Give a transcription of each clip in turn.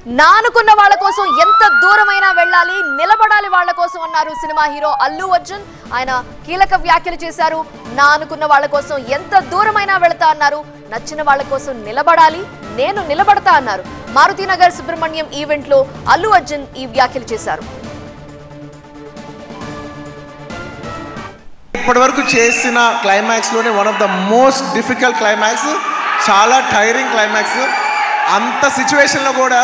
నా అనుకున్న వాళ్ళ కోసం ఎంత దూరమైనా వెళ్ళాలి నిలబడాలి వాళ్ళ కోసం అన్నారు సినిమా హీరో అల్లు అర్జున్ ఆయన కీలక వ్యాఖ్యలు చేశారు నా అనుకున్న వాళ్ళ కోసం ఎంత దూరమైనా వెళతా అన్నారు నచ్చిన వాళ్ళ కోసం నిలబడాలి నేను నిలబడతా అన్నారు మారుతినగర్ సుబ్రహ్మణ్యం ఈవెంట్ లో అల్లు అర్జున్ ఈ వ్యాఖ్యలు చేశారు ఇప్పటివరకు చేసిన క్లైమాక్స్లోనే one of the most difficult climax చాలా టైరింగ్ క్లైమాక్స్ అంత సిచ్యువేషన్లో కూడా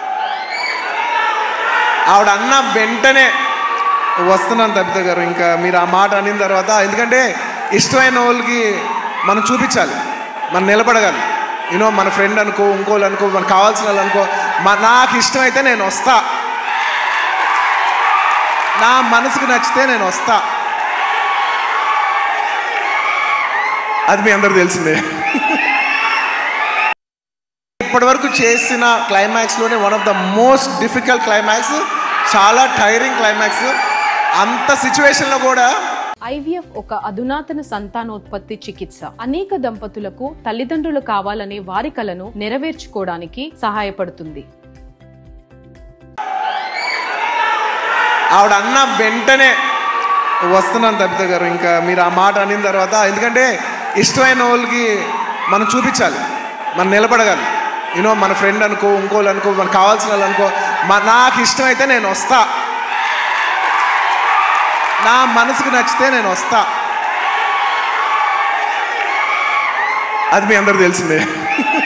ఆవిడ అన్న వెంటనే వస్తున్నాను తప్పిత గారు ఇంకా మీరు ఆ మాట అనిన తర్వాత ఎందుకంటే ఇష్టమైన వాళ్ళకి మనం చూపించాలి మనం నిలబడగాలి యూనో మన ఫ్రెండ్ అనుకో ఇంకోళ్ళు అనుకో మనకు కావాల్సిన వాళ్ళు అనుకో మా- నాకు ఇష్టమైతే నేను వస్తా నా మనసుకు నచ్చితే నేను వస్తా అది మీ అందరు తెలిసిందే ఇప్పటివరకు చేసిన క్లైమాక్స్లోనే one of the most difficult climax చాలా టైరింగ్ క్లైమాక్స్ అంత సిచ్యువేషన్లో కూడా ఐవీఎఫ్ ఒక అధునాతన సంతానోత్పత్తి చికిత్స అనేక దంపతులకు తల్లిదండ్రులు కావాలనే వారి కలను నెరవేర్చుకోవడానికి సహాయపడుతుంది ఆవిడ అన్న వెంటనే వస్తున్నాను తప్పిత గారు ఇంకా మీరు ఆ మాట అనిన తర్వాత ఎందుకంటే ఇష్టమైన వాళ్ళకి మనం చూపించాలి మనం నిలబడగాలి యూనో మన ఫ్రెండ్ అనుకో ఇంకోళ్ళు అనుకో మనకు కావాల్సిన వాళ్ళు అనుకో మా- నాకు ఇష్టమైతే నేను వస్తా నా మనసుకు నచ్చితే నేను వస్తా అది మీ అందరు తెలిసిందే